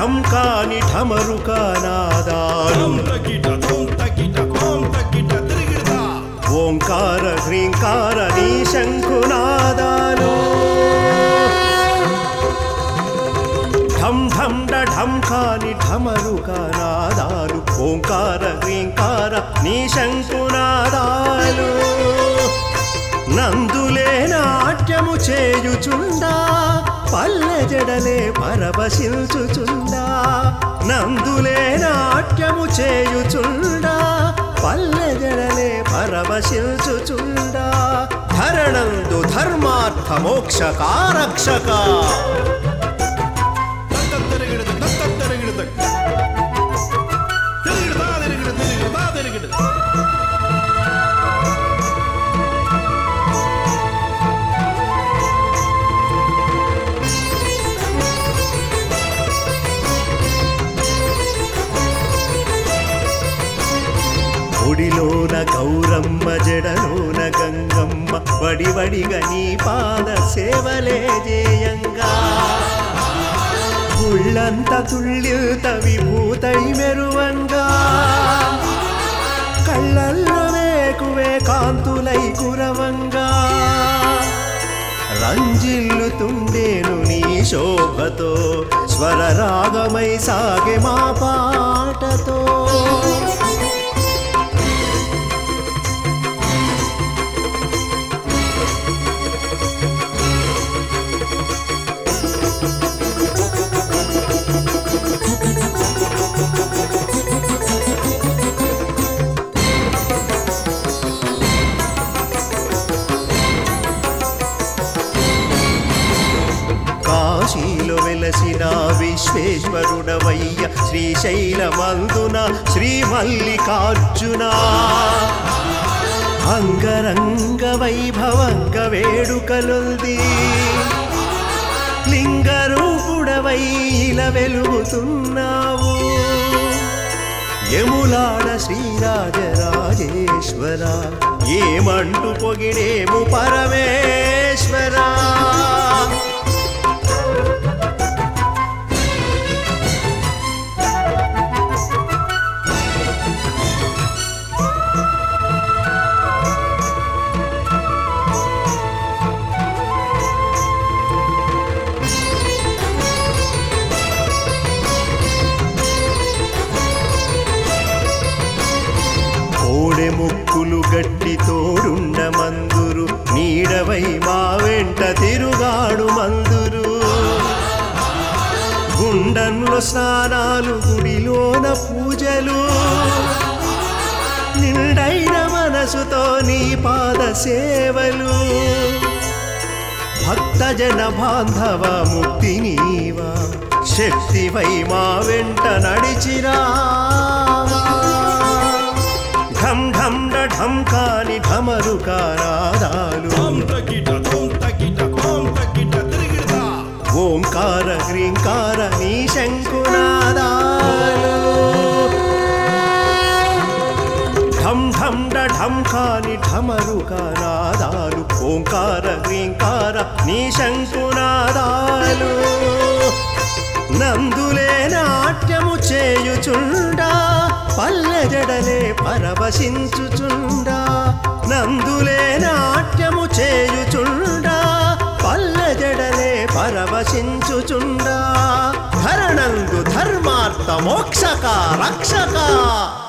ఢంకాని ఢమరుకానాదాలు తకిట ధూం తకిట ధూం తకిట తిరిగిడదా ఓంకార హ్రీంకార నీ శంకునాదాలు ఢం ఢం డ ఢంకాని ఢమరుకానాదాలు ఓంకార హ్రీంకార నీ శంకునాదాలు నందులే నాట్యము చేయుచుండా పల్లె జడలే పరవశిల్చుచుండా నందులే నాట్యము చేయుచుండా పల్లె జడలే పరవశిల్చుచుండా ధరణందు ధర్మార్థ మోక్ష కారక్షక దత్త తిరిగిడద దత్త తిరిగిడద తిరిగిడదా తిరిగిడ తిరిగిడదా తిరిగిడ ఒడిలోన గౌరమ్మ జడలోన గంగమ్మ వడివడిగా నీ పాద సేవలే జేయంగా ఉళ్ళంత తుళ్ళిత విభూతై మెరువంగా కళ్ళల్లో వేకువే కాంతులై కురవంగా రంజిల్లుతుండేను నీ శోభతో స్వర రాగమై సాగే మా పాటతో కాశీలో వెలసిన విశ్వేశ్వరుడవయ్య శ్రీశైలమందున శ్రీ మల్లికార్జున అంగరంగ వైభవంగ వేడుకలుంది లింగరూపుడవై ఇలా వెలుగుతున్నావు యములాడ శ్రీరాజరాజేశ్వర ఏమంటూ పొగిడేము పరమేశ్వరా కోడె ముక్కులు గట్టి తోడుండ మందురు నీడవై మా వెంట తిరుగాడు మందురు గుండంలో స్నానాలు గుడిలోన పూజలు నిండైన మనసుతో నీ పాద సేవలు భక్తజన బాంధవ ముక్తి నీవా శక్తివై మా వెంట నడిచిరా ఢం ఢం డ ఢం కాని ఢమరు కారాదాలు ధూం తకిట ధూం తకిట ధూం తకిట తిరిగిడదా ఓంకార హ్రీంకార నీ శంకునాదాలు ఢం ఢం డ ఢం కాని ఢమరు కానాదాలు ఓంకార హ్రీంకార నీ శంకునాదాలు నందులే నాట్యము చేయుచుండా పల్లె జడలే పరవశించుచుండా నందులే నాట్యము చేయుచుండా పల్లె జడలే పరవశించుచుండా ధరణందు ధర్మార్థ మోక్షక రక్షక